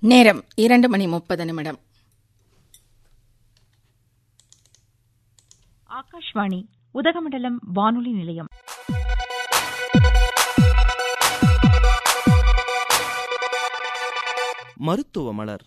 நேரம் இரண்டு மணி முப்பது நிமிடம் ஆகாஷ்வாணி உதகமண்டலம் வானொலி நிலையம் மருத்துவ மலர்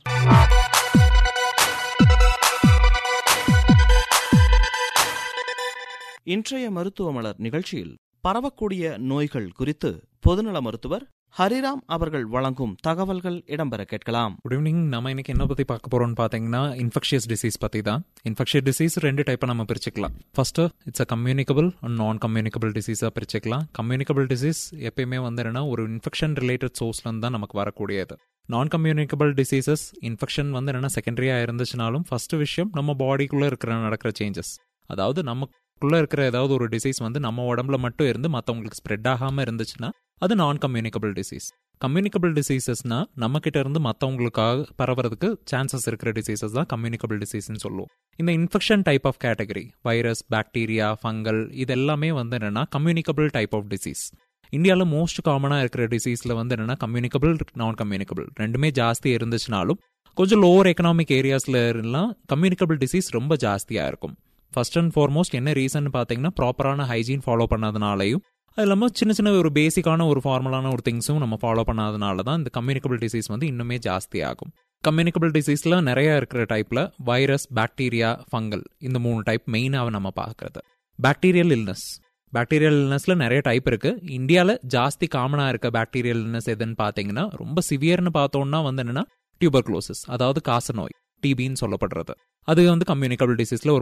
இன்றைய மருத்துவ மலர் நிகழ்ச்சியில் பரவக்கூடிய நோய்கள் குறித்து பொதுநல மருத்துவர் ஹரிராம் அவர்கள் வழங்கும் தகவல்கள் இடம்பெற கேட்கலாம் குட் ஈவினிங் நம்ம இன்னைக்கு என்ன பத்தி பார்க்க போறோம்னு பாத்தீங்கன்னா இன்ஃபெக்ஷியஸ் டிசீஸ் பத்தி தான் இன்ஃபெக்ஷியஸ் டிசீஸ் ரெண்டு டைப்பா நம்ம பிரிச்சுக்கலாம் first it's a communicable and non communicable டிசீஸா பிரிச்சுக்கலாம் கம்யூனிகபிள் டிசீஸ் எப்பயுமே வந்து என்னன்னா ஒரு இன்ஃபெக்ஷன் ரிலேட்டட் சோர்ஸ்ல இருந்து தான் நமக்கு வரக்கூடியது நான் கம்யூனிகபிள் டிசீசஸ் இன்ஃபெக்ஷன் வந்து என்னன்னா செகண்டரியா இருந்துச்சுனாலும் ஃபர்ஸ்ட் விஷயம் நம்ம பாடிக்குள்ள இருக்கிற நடக்கிற சேஞ்சஸ் அதாவது நமக்குள்ள இருக்கிற ஏதாவது ஒரு டிசீஸ் வந்து நம்ம உடம்புல மட்டும் இருந்து மற்றவங்களுக்கு ஸ்ப்ரெட் ஆகாம இருந்துச்சுன்னா அது நான் கம்யூனிகபிள் டிசீஸ் கம்யூனிகபிள் டிசீசஸ்னா நம்ம கிட்ட இருந்து மற்றவங்களுக்காக பரவறதுக்கு சான்சஸ் இருக்கிற டிசீசஸ் தான் கம்யூனிகபிள் டிசீஸ்னு சொல்லுவோம் இந்த infection type of category virus bacteria fungal இது எல்லாமே வந்து என்னன்னா கம்யூனிகபிள் டைப் ஆஃப் டிசீஸ் இந்தியாவில் மோஸ்ட் காமனாக இருக்கிற டிசீஸில் வந்து என்னன்னா கம்யூனிகபிள் நான் கம்யூனிகபிள் ரெண்டுமே ஜாஸ்தி இருந்துச்சுனாலும் கொஞ்சம் லோவர் எக்கனாமிக் ஏரியாஸில் எல்லாம் கம்யூனிகபிள் டிசீஸ் ரொம்ப ஜாஸ்தியாக இருக்கும் ஃபர்ஸ்ட் அண்ட் ஃபார்மோஸ்ட் என்ன ரீசன் பார்த்தீங்கன்னா ப்ராப்பரான ஹைஜீன் ஃபாலோ பண்ணதுனாலையும் அது இல்லாமல் சின்ன சின்ன ஒரு பேசிக்கான ஒரு ஃபார்மலான ஒரு திங்ஸும் நம்ம ஃபாலோ பண்ணாதனால தான் இந்த கம்யூனிகபிள் டிசீஸ் வந்து இன்னுமே ஜாஸ்தி ஆகும் கம்யூனிகபிள் டிசீஸில் நிறைய இருக்கிற டைப்பில் வைரஸ் பாக்டீரியா ஃபங்கல் இந்த மூணு டைப் மெயினாக நம்ம பார்க்கறது பாக்டீரியல் இல்னஸ் பாக்டீரியல் இல்னஸில் நிறைய டைப் இருக்கு இந்தியாவில் ஜாஸ்தி காமனாக இருக்க பாக்டீரியல் இல்னஸ் எதுன்னு பார்த்தீங்கன்னா ரொம்ப சிவியர்னு பார்த்தோம்னா வந்து என்னன்னா டியூபர்க்ளோசிஸ் அதாவது காச நோய் டிபின்னு சொல்லப்படுறது அது வந்து கம்யூனிகபிள் டிசீஸ்ல ஒரு